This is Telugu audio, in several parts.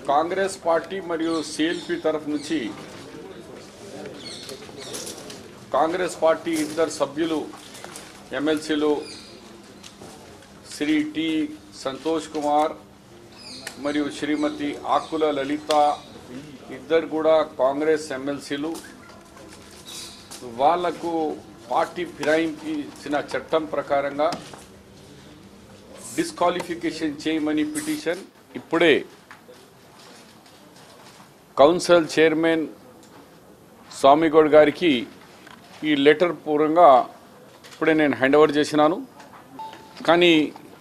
కాంగ్రెస్ పార్టీ మరియు సిఎల్పి తరఫు నుంచి కాంగ్రెస్ పార్టీ ఇద్దరు సభ్యులు ఎమ్మెల్సీలు శ్రీ టి సంతోష్ కుమార్ మరియు శ్రీమతి ఆకుల లలిత ఇద్దరు కూడా కాంగ్రెస్ ఎమ్మెల్సీలు వాళ్లకు పార్టీ ఫిరాయింపు ఇచ్చిన చట్టం ప్రకారంగా డిస్క్వాలిఫికేషన్ చేయమని పిటిషన్ ఇప్పుడే కౌన్సిల్ చైర్మన్ స్వామిగౌడ్ గారికి ఈ లెటర్ పూర్వంగా ఇప్పుడే నేను హ్యాండ్ ఓవర్ చేసినాను కానీ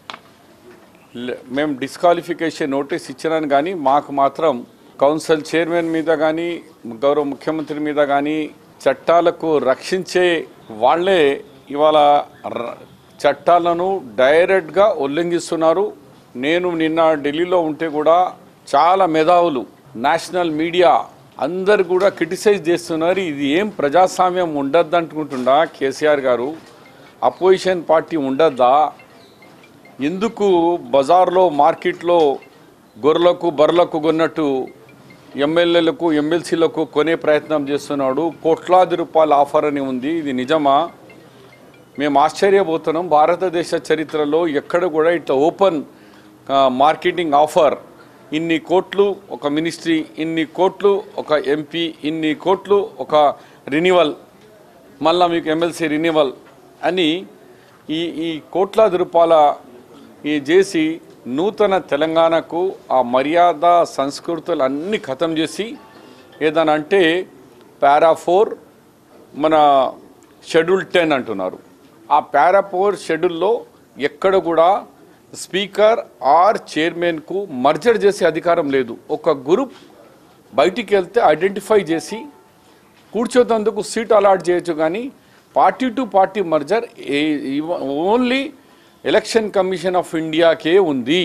లె- మేము డిస్క్వాలిఫికేషన్ నోటీస్ ఇచ్చినాను కానీ మాకు మాత్రం కౌన్సిల్ చైర్మన్ మీద కానీ గౌరవ ముఖ్యమంత్రి మీద కానీ చట్టాలకు రక్షించే వాళ్ళే ఇవాళ ర- చట్టాలను డైరెక్ట్గా ఉల్లంఘిస్తున్నారు నేను నిన్న ఢిల్లీలో ఉంటే కూడా చాలా మేధావులు నేషనల్ మీడియా అందరు కూడా క్రిటిసైజ్ చేస్తున్నారు ఇది ఏం ప్రజాస్వామ్యం ఉండద్దు అనుకుంటుండా కేసీఆర్ గారు అపోజిషన్ పార్టీ ఉండద్దా ఎందుకు బజార్లో మార్కెట్లో గొర్రెలకు బర్రెలకు కొన్నట్టు ఎమ్మెల్యేలకు ఎమ్మెల్సీలకు కొనే ప్రయత్నం చేస్తున్నాడు కోట్లాది రూపాయల ఆఫర్ అని ఉంది ఇది నిజమా మేము ఆశ్చర్యపోతున్నాం భారతదేశ చరిత్రలో ఎక్కడ కూడా ఇట్లా ఓపెన్ ఆ, మార్కెటింగ్ ఆఫర్ ఇన్ని కోట్లు ఒక మినిస్ట్రీ ఇన్ని కోట్లు ఒక ఎంపీ ఇన్ని కోట్లు ఒక రినివల్ మళ్ళా మీకు ఎమ్మెల్సీ రినివల్ అని ఈ ఈ కోట్లాది రూపాయల ఈ చేసి నూతన తెలంగాణకు ఆ మర్యాద సంస్కృతులు అన్నీ ఖతం చేసి ఏదైనా అంటే పారా ఫోర్ మన షెడ్యూల్ టెన్ అంటున్నారు ఆ పారా ఫోర్ షెడ్యూల్లో ఎక్కడ కూడా స్పీకర్ ఆర్ చైర్మన్కు మర్జర్ చేసే అధికారం లేదు ఒక గ్రూప్ బయటికి వెళ్తే ఐడెంటిఫై చేసి కూర్చోతందుకు సీట్ అలాట్ చేయొచ్చు కానీ party to party merger only election commission of ఇండియాకే ఉంది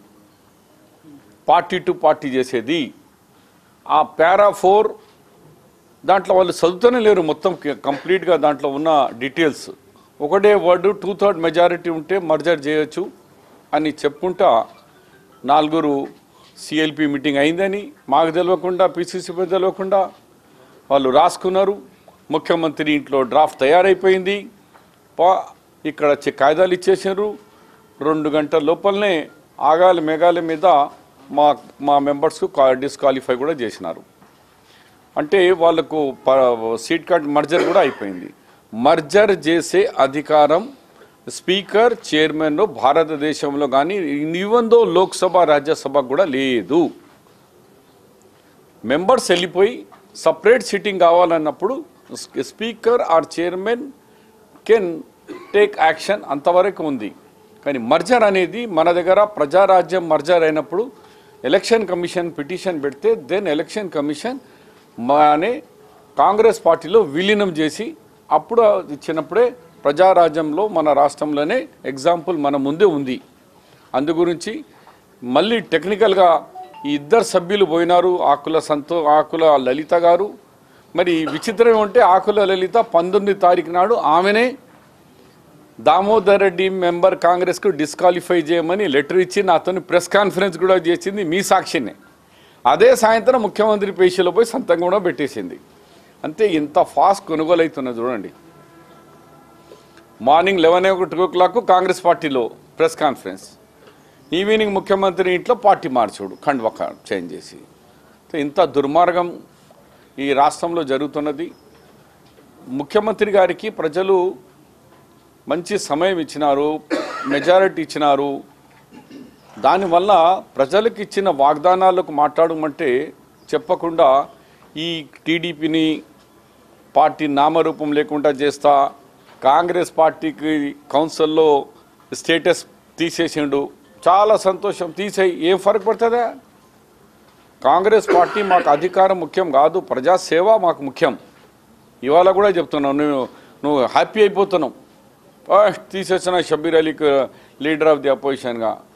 పార్టీ టు పార్టీ చేసేది ఆ పారా ఫోర్ దాంట్లో వాళ్ళు చదువుతూనే లేరు మొత్తం కంప్లీట్గా దాంట్లో ఉన్న డీటెయిల్స్ ఒకటే వర్డ్ టూ థర్డ్ మెజారిటీ ఉంటే మర్జర్ చేయొచ్చు అని చెప్పుకుంటా నాలుగురు సిఎల్పి మీటింగ్ అయిందని మాకు తెలియకుండా పిసిసిపై తెలియకుండా వాళ్ళు రాసుకున్నారు ముఖ్యమంత్రి ఇంట్లో డ్రాఫ్ట్ తయారైపోయింది పా ఇక్కడ వచ్చి కాయిదాలు ఇచ్చేసారు రెండు గంటల లోపలనే ఆగాలి మేఘాల మీద మా మా మెంబర్స్కు డిస్క్వాలిఫై కూడా చేసినారు అంటే వాళ్ళకు ప- సీట్ కార్డ్ మర్జర్ కూడా అయిపోయింది మర్జర్ చేసే అధికారం స్పీకర్ చైర్మన్ భారతదేశంలో కానీ ఈవెన్ దో లోక్సభ రాజ్యసభ కూడా లేదు మెంబర్స్ వెళ్ళిపోయి సపరేట్ సిట్టింగ్ కావాలన్నప్పుడు speaker or chairman can take action అంతవరకు ఉంది కానీ మర్జర్ అనేది మన దగ్గర ప్రజారాజ్యం మర్జర్ అయినప్పుడు ఎలక్షన్ కమిషన్ పిటిషన్ పెడితే దెన్ ఎలక్షన్ కమిషన్ మానే కాంగ్రెస్ పార్టీలో విలీనం చేసి అప్పుడు ఇచ్చినప్పుడే ప్రజారాజ్యంలో మన రాష్ట్రంలోనే ఎగ్జాంపుల్ మన ముందే ఉంది అందు గురించి మళ్ళీ టెక్నికల్గా ఈ ఇద్దరు సభ్యులు పోయినారు ఆకుల సంతో ఆకుల లలిత గారు మరి విచిత్రం ఏమంటే ఆకుల లలిత పంతొమ్మిది తారీఖు నాడు ఆమెనే దామోదర్ రెడ్డి మెంబర్ కాంగ్రెస్కు డిస్క్వాలిఫై చేయమని లెటర్ ఇచ్చి నాతో ప్రెస్ కాన్ఫరెన్స్ కూడా చేసింది మీ సాక్షినే అదే సాయంత్రం ముఖ్యమంత్రి పేషీలో పోయి సంతకం కూడా పెట్టేసింది అంతే ఇంత ఫాస్ట్ కొనుగోలు అవుతున్నది చూడండి morning eleven two o'clock Congress పార్టీలో ప్రెస్ కాన్ఫరెన్స్ ఈవినింగ్ ముఖ్యమంత్రి ఇంట్లో పార్టీ మార్చుడు ఖండ్వక చేంజ్ చేసి సో ఇంత దుర్మార్గం ఈ రాష్ట్రంలో జరుగుతున్నది ముఖ్యమంత్రి గారికి ప్రజలు మంచి సమయం ఇచ్చినారు మెజారిటీ ఇచ్చినారు దానివల్ల ప్రజలకు ఇచ్చిన వాగ్దానాలకు మాట్లాడమంటే చెప్పకుండా ఈ టీడీపీని పార్టీ నామరూపం లేకుండా చేస్తా కాంగ్రెస్ పార్టీకి కౌన్సిల్లో స్టేటస్ తీసేసిండు చాలా సంతోషం తీసేయి ఏం ఫరక్ పడుతుందా కాంగ్రెస్ పార్టీ మాకు అధికారం ముఖ్యం కాదు ప్రజాసేవ మాకు ముఖ్యం ఇవాళ కూడా చెప్తున్నావు నువ్వు నువ్వు హ్యాపీ అయిపోతున్నావు ఫస్ట్ తీసేసిన షబీర్ అలీకి లీడర్ ఆఫ్ ది అపోజిషన్గా